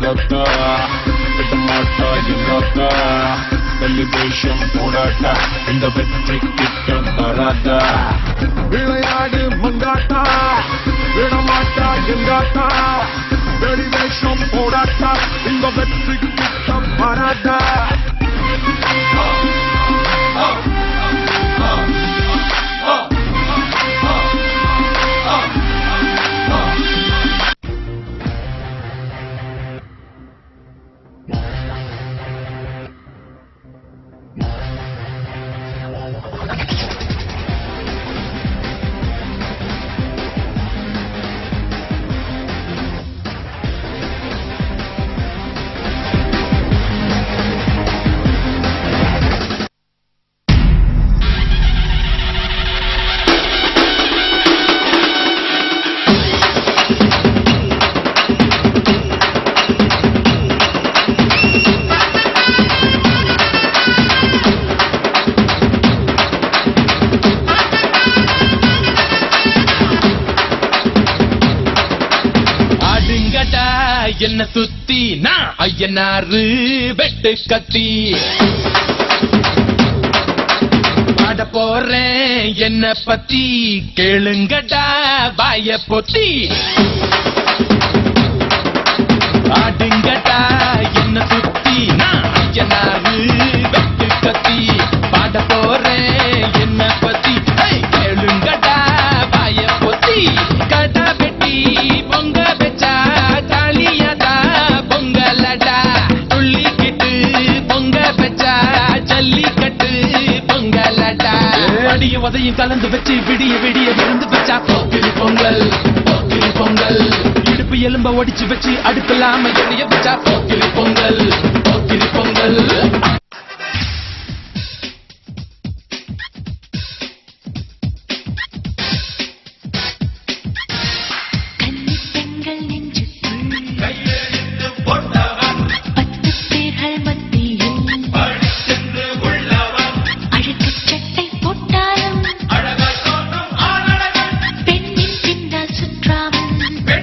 எங்கக்கா விட மாட்டா எங்கக்கா செலிப்ரேஷன் போடாட்டா இந்த வெற்றி கிட்ட வராதா விளையாடு மங்காட்டா விடமாட்டா எங்காட்டா வெளிவேஷம் போடாட்டா இந்த வெற்றி கிட்ட வராதா ஆடுங்கடா என்ன சுத்தி நான் ஐயனாரு வெட்டு கத்தி பாட போறேன் என்ன பத்தி கேளுங்கடா வாய பொத்தி ஆடுங்கடா என்ன சுத்தி நான் ஐயனாரு வெட்டு கத்தி பாட போறேன் என்ன பத்தி ஹேய், கேளுங்கடா வாய பொத்தி கடா வெட்டி பொங்க வச்சா தாலியாதா பொங்கலடா துள்ளிக்கிட்டு பொங்க வச்சா ஜல்லிக்கட்டு பொங்கலடா அடியும் உதையும் கலந்து வச்சு விடிய விடிய விருந்து வச்சா போக்கிரி பொங்கல் போக்கிரி பொங்கல் இடுப்பு எலும்ப ஒடிச்சு வச்சு அடுப்பில்லாம எரிய வச்சா போக்கிரி பொங்கல் போக்கிரி பொங்கல் கன்னிப் பெண்கள் நெஞ்சுக்குள் பத்து பேர்கள் மத்தியில் அழுக்குச் சட்டை போட்டாலும் பெண்ணின் பின்னால் சுற்றாமல்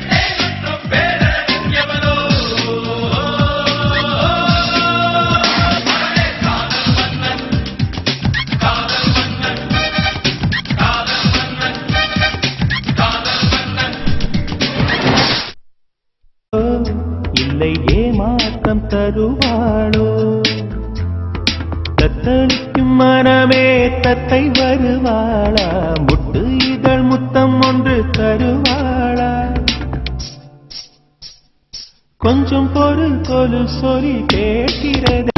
இல்லை ஏமாற்றம் தருவாளோ தத்தளிக்கும் மனமே தத்தை வருவாளா முட்டு இதழ் முத்தம் ஒன்று தருவாளா கொஞ்சம் பொறு கொலு சொல்லி கேட்கிறது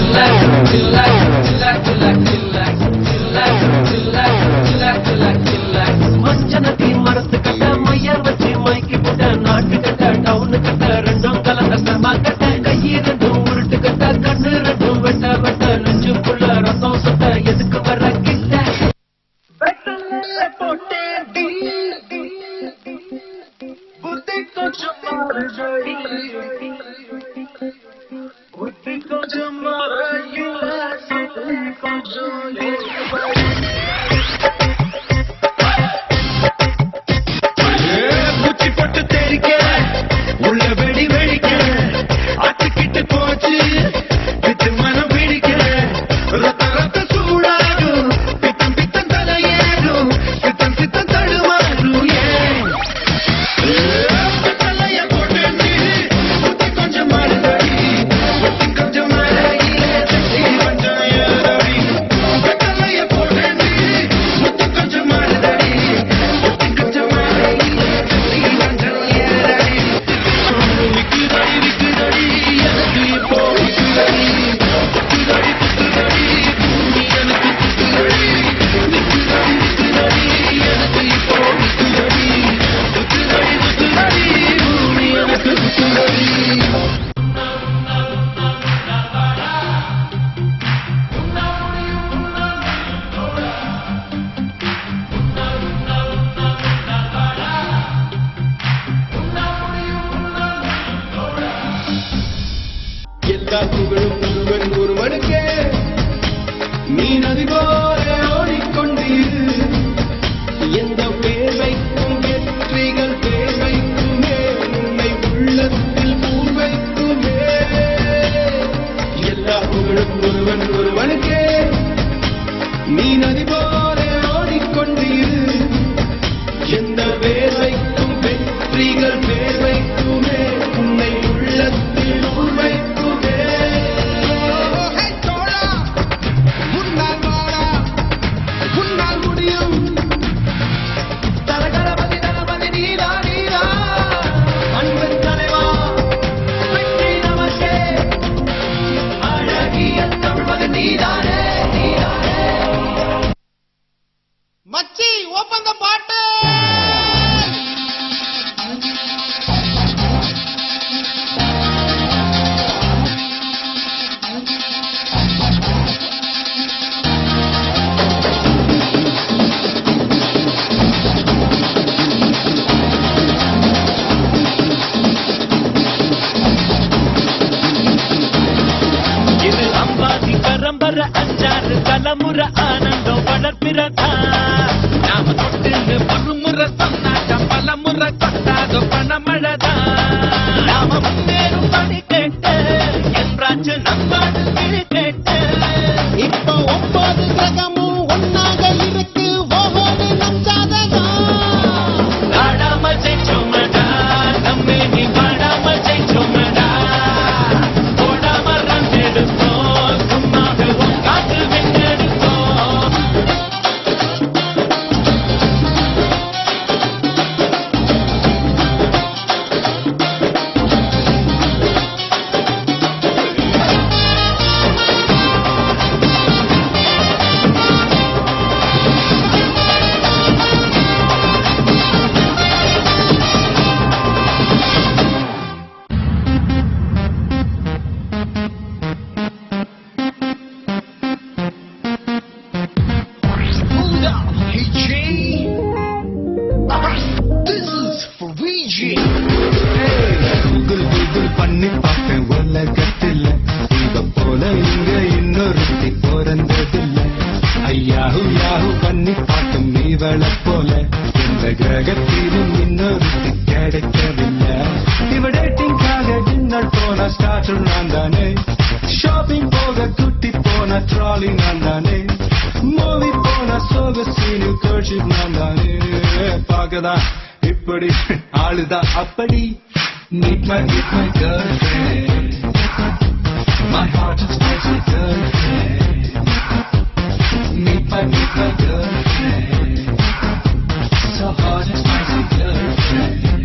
மஞ்சனத்தி மரத்து கட்ட மையார் வச்சு மைக்கு போட்ட நாட்டு கட்ட டவுனு கட்ட ரெண்டும் கலந்த சர்மா கட்ட கையி ரெண்டும் உருட்டு கட்ட கண்ணு ரெண்டும் வெட்ட வெட்ட நெஞ்சுக்குள்ள ரசம் சொட்ட எதுக்கு வர கிட்ட புத்தி கொஞ்சம் மாறுதடி புத்தி கொஞ்சம் மாறையில கொஞ்சம் மூச்சு போட்டு தெரிக்க உள்ள வெடி வெடிக்க ஆட்டுக்கிட்டு போச்சு வித்து மனம் பிடிக்க ரத்த ரத்த சூடாகும் பித்தம் பித்தம் தலையேறும் பித்தம் பித்தம் தடுமாறும் ஏன் தலைய போட்டு நீ புத்தி கொஞ்சம் மாறுதடி புத்தி கொஞ்சம் மாறையிலே தட்டி கொஞ்சம் ஏறடி தலைய போட்டு நீ புத்தி கொஞ்சம் மாறுதடி புத்தி கொஞ்சம் மாறையிலே தட்டி கொஞ்சம் ஏறடி விக்குதடி விக்குதடி எனக்கு இப்போ விக்குதடி குத்துதடி குத்துதடி பூமி எனக்கு குத்துதடி விக்குதடி விக்குதடி எனக்கு இப்போ விக்குதடி குத்துதடி குத்துதடி பூமி எனக்கு குத்துதடி எல்லா புகழும் ஒருவன் ஒருவனுக்கே நீ நதி போல ஓடிக்கொண்டீர் எந்த பேர் வைக்கும் வெற்றிகள் பேர் வைக்குமே உன்னை உள்ளத்தில் பூர் வைக்குமே முறை அஞ்சாறு தலைமுறை ஆனந்தம் வளர்ப்பிறதா நாம தொட்டுன்னு ஒரு முறை சொன்னாட்டம் பல முறை கொட்டாத பணமழதா நாம முன்னேறும் பணி கேட்டு என்றாச்சு நம்மாடு கிளி கேட்டு இப்போ ஒன்பது கிரகமும் ஒன்னாக இருக்கு ஓஹோடு நம் ஜாதகம் ஆடாம ஜெயிச்சோமடா நம்மே நீ பாடாம ஜெயிச்சோமடா போடாம ரன் எடுத்தோம் சும்மாவே உட்காந்து வெண்ணெடுத்தோம் Hold up, hey G. This is for VG. Google Google பண்ணி பார்த்தேன் உலகத்தில் இவ போல இங்க இன்னொருத்தி பிறந்ததில்ல ஐயாஹு யாஹு பண்ணி பார்த்தும் இவளை போல எந்த கிரகத்திலும் இன்னொருத்தி கிடைக்கவில்லை இவ டேட்டிங்காக டின்னர் போன ஸ்டார்டர் நான் தானே ஷாப்பிங் போக குட்டி போன ட்ராலி நான் தானே மூவி போன சோக சீனு கட்சி நான் தானே பார்க்கதான் இப்படி ஆளுதான் அப்படி Meet my, meet my girlfriend. My heart is spicy girlfriend. Meet my, meet my girlfriend. So hot and spicy girlfriend.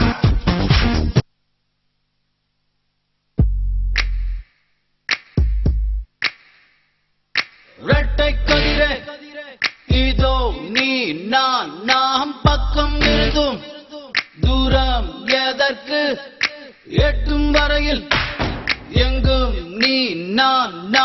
ரெட்டை கதிரே இதோ நீ நான் நாம் பக்கம் இருந்தும் தூரம் எதற்கு எட்டும் வரையில் எங்கும் நீ நான்